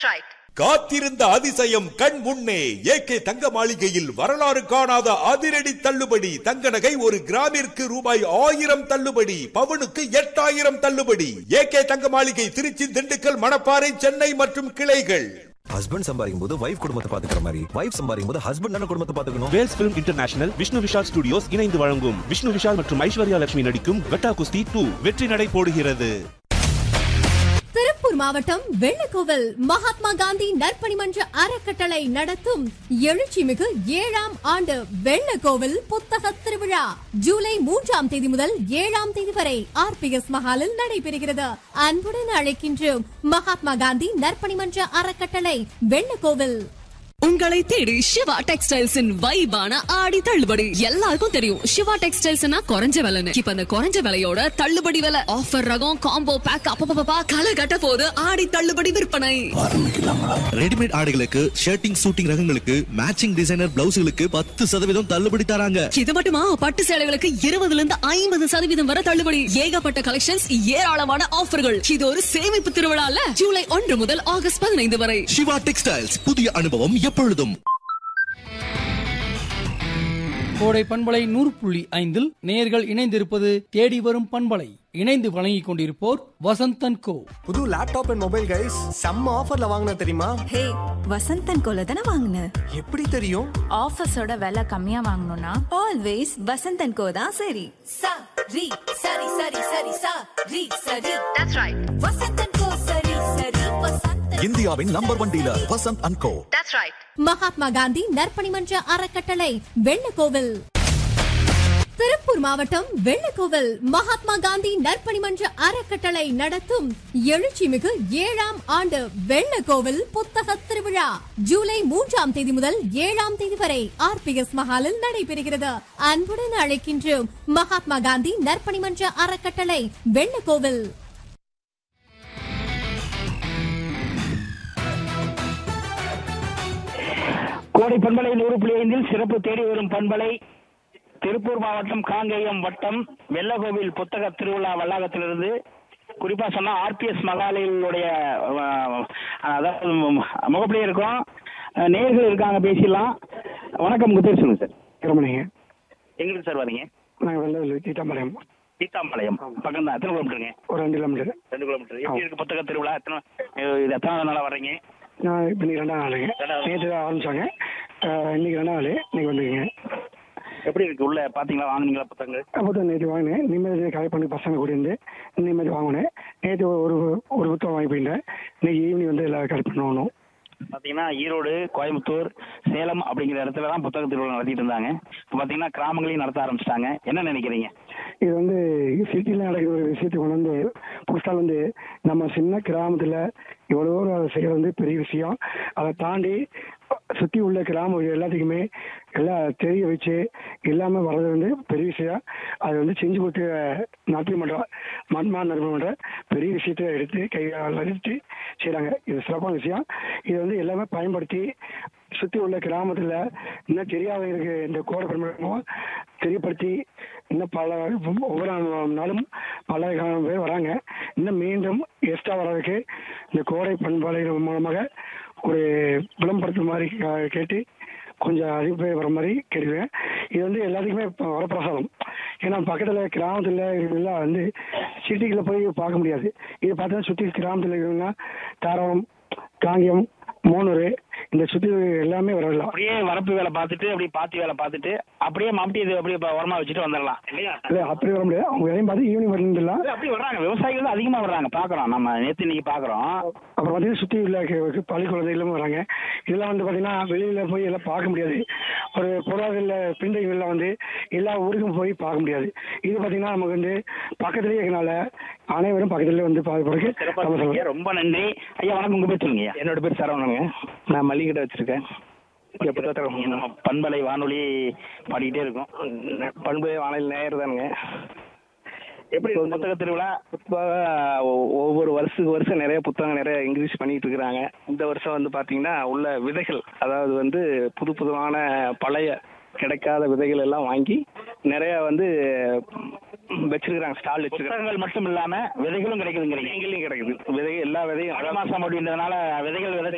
Right. காத்திருந்த அதிசயம் கண் முன்னே ஏகே தங்க மாளிகையில் வரலாறு காணாத அதிரடி தள்ளுபடி தங்க நகை ஒரு கிராமிற்கு ரூபாய் ஆயிரம் தள்ளுபடி பவுனுக்கு எட்டாயிரம் தள்ளுபடி ஏகே தங்க மாளிகை திருச்சி திண்டுக்கல் மணப்பாறை சென்னை மற்றும் கிளைகள் ஹஸ்பண்ட் சம்பாதிக்கும் போது வைஃப் குடும்பத்தை பாத்துக்கிற மாதிரி வைஃப் சம்பாதிக்கும் போது ஹஸ்பண்ட் தானே குடும்பத்தை பாத்துக்கணும் Vels film international Vishnu Vishal studios இணைந்து வழங்கும் விஷ்ணு விஷால் மற்றும் ஐஸ்வர்யா லட்சுமி நடிக்கும் வெட்டா குஸ்தி டூ வெற்றி நடை போடுகிறது திருப்பூர் மாவட்டம் வெள்ளக்கோவில் மகாத்மா காந்தி நற்பணி மன்ற அறக்கட்டளை நடத்தும் எழுச்சிமிகு ஏழாம் ஆண்டு வெள்ளக்கோவில் புத்தக திருவிழா ஜூலை மூன்றாம் தேதி முதல் ஏழாம் தேதி வரை ஆர்பிஎஸ் மஹாலில் நடைபெறுகிறது அன்புடன் அழைக்கின்றோம் மகாத்மா காந்தி நற்பணி மன்ற அறக்கட்டளை வெள்ளக்கோவில் உங்களை தேடி சிவா டெக்ஸ்டைல்ஸின் வைபான ஆடி தள்ளுபடி எல்லாருக்கும் தெரியும் சிவா டெக்ஸ்டைல்ஸ்னா குறைஞ்ச விலைன்னு இப்ப அந்த குறைஞ்ச விலையோட தள்ளுபடி விலை ஆஃபர் ரகம் காம்போ பேக் அப்பப்பா களை கட்ட போது ஆடி தள்ளுபடி விற்பனை ரெடிமேட் ஆடைகளுக்கு ஷர்ட்டிங் சூட்டிங் ரகங்களுக்கு மேட்சிங் டிசைனர் பிளவுஸ்களுக்கு பத்து சதவீதம் தள்ளுபடி தராங்க இது மட்டுமா பட்டு சேலைகளுக்கு இருபதுல இருந்து ஐம்பது சதவீதம் வரை தள்ளுபடி ஏகப்பட்ட கலெக்ஷன்ஸ் ஏராளமான ஆஃபர்கள் இது ஒரு சேமிப்பு திருவிழால ஜூலை ஒன்று முதல் ஆகஸ்ட் பதினைந்து வரை சிவா டெக்ஸ்டைல்ஸ் புதிய அனுபவம் எப்பொழுதும் கோடை பண்பலை நூறு புள்ளி ஐந்தில் நேர்கள் இணைந்திருப்பது தேடி வரும் பண்பலை இணைந்து வழங்கிக் கொண்டிருப்போர் வசந்தன் கோ புது லேப்டாப் அண்ட் மொபைல் கைஸ் செம்ம ஆஃபர்ல வாங்கின தெரியுமா ஹே வசந்தன் கோல தானே வாங்கின எப்படி தெரியும் ஆஃபர்ஸோட விலை கம்மியா வாங்கணும்னா ஆல்வேஸ் வசந்தன் கோ தான் சரி சா ரி சரி சரி சரி சா ரி சரி தட்ஸ் ரைட் வசந்தன் கோ சரி சரி வசந்தன் இந்தியாவின் number one dealer Vasanth and Co that's right Mahatma Gandhi நற்பணி மன்ற அறக்கட்டளை வெள்ளக்கோவில் திருப்பூர் மாவட்டம் வெள்ளக்கோவில் மகாத்மா காந்தி நற்பணி மன்ற அறக்கட்டளை நடத்தும் எழுச்சிமிகு ஏழாம் ஆண்டு வெள்ளக்கோவில் புத்தக திருவிழா ஜூலை மூன்றாம் தேதி முதல் ஏழாம் தேதி வரை ஆர்பிஎஸ் மஹாலில் நடைபெறுகிறது அன்புடன் அழைக்கின்றோம் மகாத்மா காந்தி நற்பணி மன்ற அறக்கட்டளை வெள்ளக்கோவில் கோடை பண்பலை நூறு புள்ளி ஐந்தில் சிறப்பு தேடி வரும் பண்பலை திருப்பூர் மாவட்டம் காங்கேயம் வட்டம் வெள்ளகோவில் புத்தக திருவிழா வளாகத்திலிருந்து குறிப்பா சொன்னா ஆர்பிஎஸ் மகாலயிலுடைய அஹ், அதாவது முகப்பிலே இருக்கும் அஹ், நேயர்கள் இருக்காங்க பேசிடலாம் வணக்கம் உங்க பேர் சொல்லுங்க சார் கிளம்புனீங்க எங்களுக்கு சார் வரீங்க நாங்கள் வெள்ளவில் சீத்தாம்பாளையம் சீத்தாம்பாளையம் பக்கம் தான் எத்தனை கிலோமீட்டருங்க ஒரு ரெண்டு கிலோமீட்டர் ரெண்டு கிலோமீட்டர் எப்படி இருக்கு புத்தக திருவிழா எத்தனை இது எத்தனை நாளா வர்றீங்க நான் இப்போ இன்னைக்கு ரெண்டாம் நாளுங்க ரெண்டாவது. நேற்று தான் ஆரம்பிச்சாங்க அஹ், இன்னைக்கு ரெண்டாம் நாள் இன்னைக்கு வந்துருங்க எப்படி இருக்கு உள்ள பாத்தீங்களா வாங்குனீங்களா புத்தகங்கள் அப்போ தான் நேற்று வாங்கினேன் நிம்மதி கலெக்ட் பண்ணி பசங்க கூட இருந்து நிம்மதி வாங்கினேன் நேற்று ஒரு ஒரு புத்தகம் வாங்கி போயிட்டேன் இன்னைக்கு ஈவினிங் வந்து எல்லாம் கலெக்ட் பண்ணணும் பாத்தீங்கன்னா ஈரோடு கோயம்புத்தூர் சேலம் அப்படிங்கிற இடத்துல தான் புத்தக திருவிழா நடத்திட்டு இருந்தாங்க இப்போ பாத்தீங்கன்னா கிராமங்களையும் நடத்த ஆரம்பிச்சிட்டாங்க என்ன நினைக்கிறீங்க இது வந்து சிட்டியில் நடக்கிற ஒரு விஷயத்தை கொண்டு வந்து புதுசாக வந்து நம்ம சின்ன கிராமத்தில் இவ்வளோ அதை செய்யறது வந்து பெரிய விஷயம் அதை தாண்டி சுற்றி உள்ள கிராமம் எல்லாத்துக்குமே எல்லாம் தெரிய வச்சு எல்லாமே வர்றது வந்து பெரிய விஷயம் அது வந்து செஞ்சு கொடுத்து நடத்தி மன்றம் மண்மா நடத்தி மன்ற பெரிய விஷயத்தை எடுத்து கையால் எடுத்து செய்கிறாங்க இது சிறப்பான விஷயம் இது வந்து எல்லாமே பயன்படுத்தி சுற்றி உள்ள கிராமத்தில் இன்னும் தெரியாதவங்களுக்கு இந்த கோடை பெருமாள் தெரியப்படுத்தி இன்னும் பல ஒவ்வொரு நாளும் பல பேர் வராங்க இன்னும் மீண்டும் எக்ஸ்ட்ரா வர்றதுக்கு இந்த கோடை பண்பாளை மூலமாக ஒரு விளம்பரத்து மாதிரி கே- கேட்டு கொஞ்சம் அதிக பேர் வர மாதிரி கேட்டுக்குவேன் இது வந்து எல்லாத்துக்குமே இப்போ வரப்பிரசாதம் ஏன்னா பக்கத்தில் கிராமத்தில் இருக்கிறதெல்லாம் வந்து சிட்டிக்குள்ள போய் பார்க்க முடியாது இது பார்த்தா சுற்றி கிராமத்தில் இருக்கிறவங்க தாராளம் காங்கியம் மோனூர் இந்த சுற்றி எல்லாமே வரலாம் அப்படியே வரப்பு வேலை பார்த்துட்டு அப்படியே பாத்தி வேலை பார்த்துட்டு அப்படியே மம்டி இது அப்படியே ப- உரமா வச்சுட்டு வந்துடலாம் இல்லையா இல்லை அப்படி வர முடியாது அவங்க வேலையும் பார்த்து ஈவினிங் வந்துடலாம் இல்ல, அப்படி வர்றாங்க விவசாயிகள் தான் அதிகமா வர்றாங்க பாக்குறோம் நம்ம நேத்து இன்னைக்கு பாக்குறோம் அப்புறம் பார்த்தீங்கன்னா சுற்றி உள்ள கி- பள்ளி குழந்தைகளும் வராங்க இதெல்லாம் வந்து பார்த்தீங்கன்னா வெளியில் போய் எல்லாம் பார்க்க முடியாது ஒரு பொருளாதார பிள்ளைகள்லாம் வந்து எல்லா ஊருக்கும் போய் பார்க்க முடியாது இது பார்த்தீங்கன்னா நமக்கு வந்து பக்கத்துலேயே இருக்கனால அனைவரும் பக்கத்துலேயே வந்து பார்க்கறதுக்கு சிறப்பா நம்ம சொன்னீங்க. சொல்லலாம் ரொம்ப நன்றி ஐயா வணக்கம் உங்க பேர் சொல்லுங்க என்னோட பேர் சரவணனுங்க நான் மளிகை கடை வச்சிருக்கேன் இங்க புத்தகத்தில் நீங்க நம்ம பண்பலை வானொலி பாடிக்கிட்டே இருக்கோம் பண்பு வானிலை நேயர் தானுங்க எப்படி இருக்கு புத்தக திருவிழா புத்தகம் ஒ- ஒவ்வொரு வருஷத்துக்கு வருஷம் நிறைய புத்தகம் நிறைய இங்கிலீஷ் பண்ணிட்டு இருக்கிறாங்க இந்த வருஷம் வந்து பாத்தீங்கன்னா உள்ள விதைகள் அதாவது வந்து புது புதுமான பழைய கிடைக்காத விதைகள் எல்லாம் வாங்கி நிறைய வந்து வச்சிருக்கிறாங்க ஸ்டால் வச்சிருக்காங்க புத்தகங்கள் மட்டும் இல்லாம விதைகளும் கிடைக்குதுங்கிறீங்க எங்கேயும் கிடைக்குது விதை எல்லா விதையும் மழை மாசம் அப்படின்றதுனால விதைகள் விதைச்சு